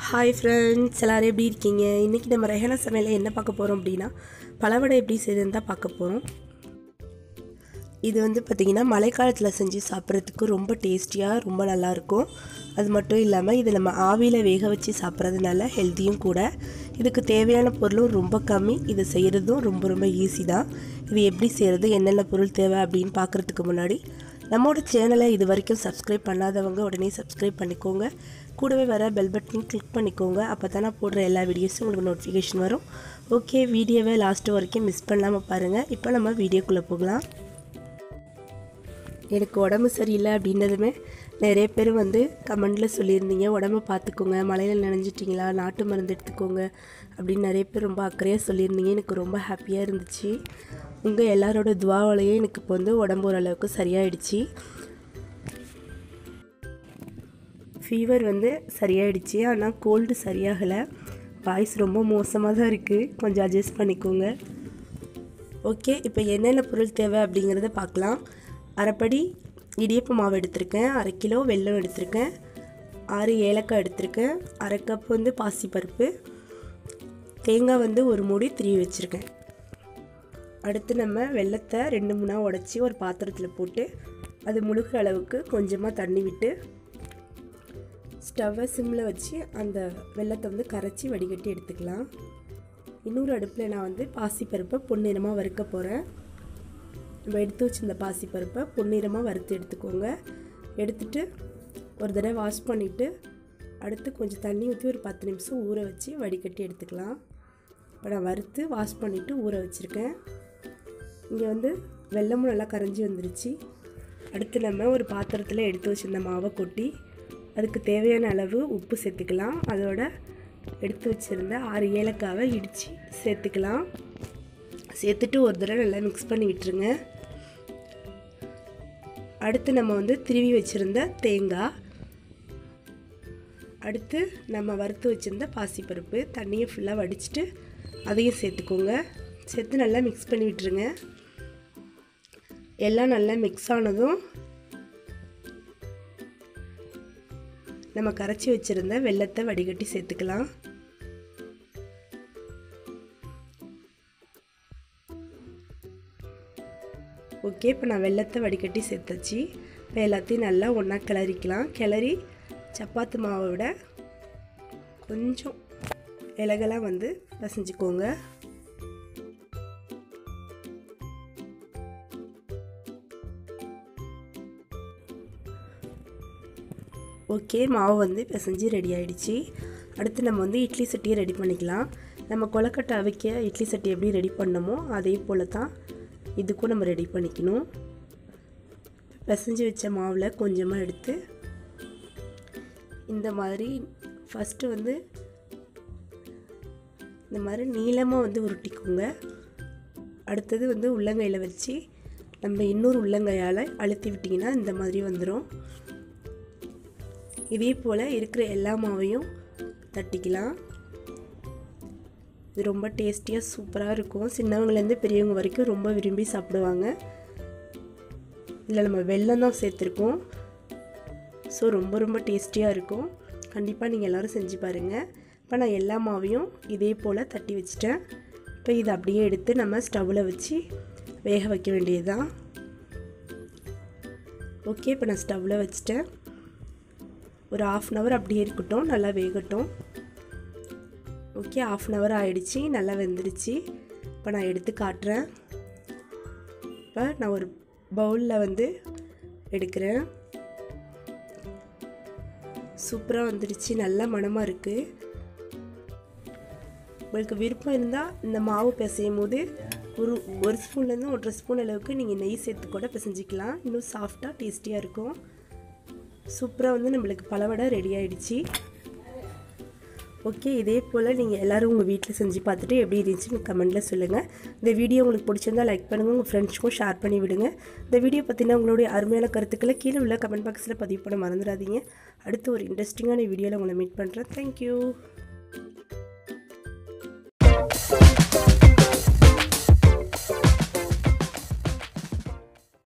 hi friends எல்லோரும் எப்படி இருக்கீங்க இன்றைக்கி நம்ம ரெஹனா சமையலில் என்ன பார்க்க போகிறோம் அப்படின்னா பலவடை எப்படி செய்யுதுன்னு தான் பார்க்க போகிறோம் இது வந்து பார்த்திங்கன்னா மழைக்காலத்தில் செஞ்சு சாப்பிட்றதுக்கு ரொம்ப டேஸ்டியாக ரொம்ப நல்லாயிருக்கும் அது மட்டும் இல்லாமல் இது நம்ம ஆவியில் வேக வச்சு சாப்பிட்றதுனால ஹெல்த்தியும் கூட இதுக்கு தேவையான பொருளும் ரொம்ப கம்மி இது செய்கிறதும் ரொம்ப ரொம்ப ஈஸி தான் இது எப்படி செய்கிறது என்னென்ன பொருள் தேவை அப்படின்னு பார்க்குறதுக்கு முன்னாடி நம்மளோட சேனலை இது வரைக்கும் சப்ஸ்கிரைப் பண்ணாதவங்க உடனே சப்ஸ்கிரைப் பண்ணிக்கோங்க கூடவே வர பெல் பட்டனையும் கிளிக் பண்ணிக்கோங்க அப்போ தான் நான் போடுற எல்லா வீடியோஸும் உங்களுக்கு நோட்டிஃபிகேஷன் வரும் ஓகே வீடியோவை லாஸ்ட்டு வரைக்கும் மிஸ் பண்ணாமல் பாருங்கள் இப்போ நம்ம வீடியோக்குள்ளே போகலாம் எனக்கு உடம்பு சரியில்லை அப்படின்னதுமே நிறைய பேர் வந்து கமெண்டில் சொல்லியிருந்தீங்க உடம்ப பார்த்துக்கோங்க மழையில் நனைஞ்சிட்டிங்களா நாட்டு மருந்து எடுத்துக்கோங்க அப்படின்னு நிறைய பேர் ரொம்ப அக்கறையாக சொல்லியிருந்தீங்க எனக்கு ரொம்ப ஹாப்பியாக இருந்துச்சு உங்கள் எல்லாரோட துவாவாலேயே எனக்கு இப்போ வந்து உடம்பு ஓரளவுக்கு சரியாயிடுச்சு ஃபீவர் வந்து சரியாயிடுச்சு ஆனால் கோல்டு சரியாகலை வாய்ஸ் ரொம்ப மோசமாக தான் இருக்குது கொஞ்சம் அட்ஜஸ்ட் பண்ணிக்கோங்க ஓகே இப்போ என்னென்ன பொருள் தேவை அப்படிங்கிறத பார்க்கலாம் அரைப்படி இடியப்பு மாவு எடுத்திருக்கேன் அரை கிலோ வெல்லம் எடுத்திருக்கேன் ஆறு ஏலக்காய் எடுத்திருக்கேன் அரை கப் வந்து பாசிப்பருப்பு தேங்காய் வந்து ஒரு மூடி திரி வச்சுருக்கேன் அடுத்து நம்ம வெள்ளத்தை ரெண்டு மூணாக உடச்சி ஒரு பாத்திரத்தில் போட்டு அது முழுகிற அளவுக்கு கொஞ்சமாக தண்ணி விட்டு ஸ்டவ்வை சிம்மில் வச்சு அந்த வெள்ளத்தை வந்து கரைச்சி வடிகட்டி எடுத்துக்கலாம் இன்னொரு அடுப்பில் நான் வந்து பாசிப்பருப்பை பொன்னிறமாக வறுக்க போகிறேன் நம்ம எடுத்து வச்சிருந்த பாசிப்பருப்பை பொன்னிறமாக வறுத்து எடுத்துக்கோங்க எடுத்துட்டு ஒரு தடவை வாஷ் பண்ணிவிட்டு அடுத்து கொஞ்சம் தண்ணி ஊற்றி ஒரு பத்து நிமிஷம் ஊற வச்சு வடிகட்டி எடுத்துக்கலாம் இப்போ நான் வறுத்து வாஷ் பண்ணிவிட்டு ஊற வச்சுருக்கேன் இங்கே வந்து வெள்ளமும் நல்லா கரைஞ்சி வந்துருச்சு அடுத்து நம்ம ஒரு பாத்திரத்தில் எடுத்து வச்சிருந்த மாவை கொட்டி அதுக்கு தேவையான அளவு உப்பு சேர்த்துக்கலாம் அதோட எடுத்து வச்சுருந்த ஆறு ஏலக்காவை இடித்து சேர்த்துக்கலாம் சேர்த்துட்டு ஒரு தடவை நல்லா மிக்ஸ் பண்ணி விட்டுருங்க அடுத்து நம்ம வந்து திருவி வச்சுருந்த தேங்காய் அடுத்து நம்ம வறுத்து வச்சுருந்த பாசிப்பருப்பு தண்ணியை ஃபுல்லாக வடிச்சிட்டு அதையும் சேர்த்துக்கோங்க சேர்த்து நல்லா மிக்ஸ் பண்ணி விட்டுருங்க எல்லாம் நல்லா மிக்ஸ் ஆனதும் நம்ம கரைச்சி வச்சுருந்த வெள்ளத்தை வடிகட்டி சேர்த்துக்கலாம் ஓகே இப்போ நான் வெள்ளத்தை வடிகட்டி சேர்த்தாச்சு இப்போ எல்லாத்தையும் நல்லா ஒன்றா கிளறிக்கலாம் கிளறி சப்பாத்தி மாவை விட கொஞ்சம் இலகெல்லாம் வந்து பசைஞ்சிக்கோங்க ஓகே மாவு வந்து பிசைஞ்சு ரெடி ஆகிடுச்சு அடுத்து நம்ம வந்து இட்லி சட்டியை ரெடி பண்ணிக்கலாம் நம்ம கொலக்கட்டை அவிக்க இட்லி சட்டி எப்படி ரெடி பண்ணமோ அதே போல் தான் இதுக்கும் நம்ம ரெடி பண்ணிக்கணும் பிசைஞ்சு வச்ச மாவில் கொஞ்சமாக எடுத்து இந்த மாதிரி ஃபஸ்ட்டு வந்து இந்த மாதிரி நீளமாக வந்து உருட்டிக்கோங்க அடுத்தது வந்து உள்ளங்கையில் வச்சு நம்ம இன்னொரு உள்ளங்கையால் அழுத்தி விட்டிங்கன்னா இந்த மாதிரி வந்துடும் இதே போல் இருக்கிற எல்லா மாவையும் தட்டிக்கலாம் இது ரொம்ப டேஸ்டியாக சூப்பராக இருக்கும் சின்னவங்கலேருந்து பெரியவங்க வரைக்கும் ரொம்ப விரும்பி சாப்பிடுவாங்க இதில் நம்ம வெல்லம் தான் சேர்த்துருக்கோம் ஸோ ரொம்ப ரொம்ப டேஸ்டியாக இருக்கும் கண்டிப்பாக நீங்கள் எல்லோரும் செஞ்சு பாருங்கள் இப்போ நான் எல்லா மாவையும் இதே போல் தட்டி வச்சிட்டேன் இப்போ இதை அப்படியே எடுத்து நம்ம ஸ்டவ்வில் வச்சு வேக வைக்க வேண்டியது தான் ஓகே இப்போ நான் ஸ்டவ்வில் வச்சுட்டேன் ஒரு ஆஃப் அன் ஹவர் அப்படியே இருக்கட்டும் நல்லா வேகட்டும் ஓகே ஆஃப் அன் ஹவர் ஆகிடுச்சி நல்லா வெந்துடுச்சு இப்போ நான் எடுத்து காட்டுறேன் இப்போ நான் ஒரு பவுலில் வந்து எடுக்கிறேன் சூப்பராக வந்துடுச்சு நல்ல மணமாக இருக்குது உங்களுக்கு விருப்பம் இருந்தால் இந்த மாவு பிசையும் போது ஒரு ஒரு ஸ்பூன்லேருந்து ஒன்றரை ஸ்பூன் அளவுக்கு நீங்கள் நெய் சேர்த்து கூட பிசைஞ்சிக்கலாம் இன்னும் சாஃப்டாக டேஸ்டியாக இருக்கும் சூப்பராக வந்து நம்மளுக்கு பலவடை ரெடி ஆகிடுச்சு ஓகே இதே போல் நீங்கள் எல்லோரும் உங்கள் வீட்டில் செஞ்சு பார்த்துட்டு எப்படி இருந்துச்சுன்னு கமெண்ட்டில் சொல்லுங்கள் இந்த வீடியோ உங்களுக்கு பிடிச்சிருந்தா லைக் பண்ணுங்கள் உங்கள் ஃப்ரெண்ட்ஸ்க்கும் ஷேர் பண்ணி விடுங்க இந்த வீடியோ பற்றின உங்களுடைய அருமையான கருத்துக்களை கீழே உள்ள கமெண்ட் பாக்ஸில் பதிவு பண்ண மறந்துடாதீங்க அடுத்து ஒரு இன்ட்ரெஸ்டிங்கான வீடியோவில் உங்களை மீட் பண்ணுறேன் தேங்க்யூ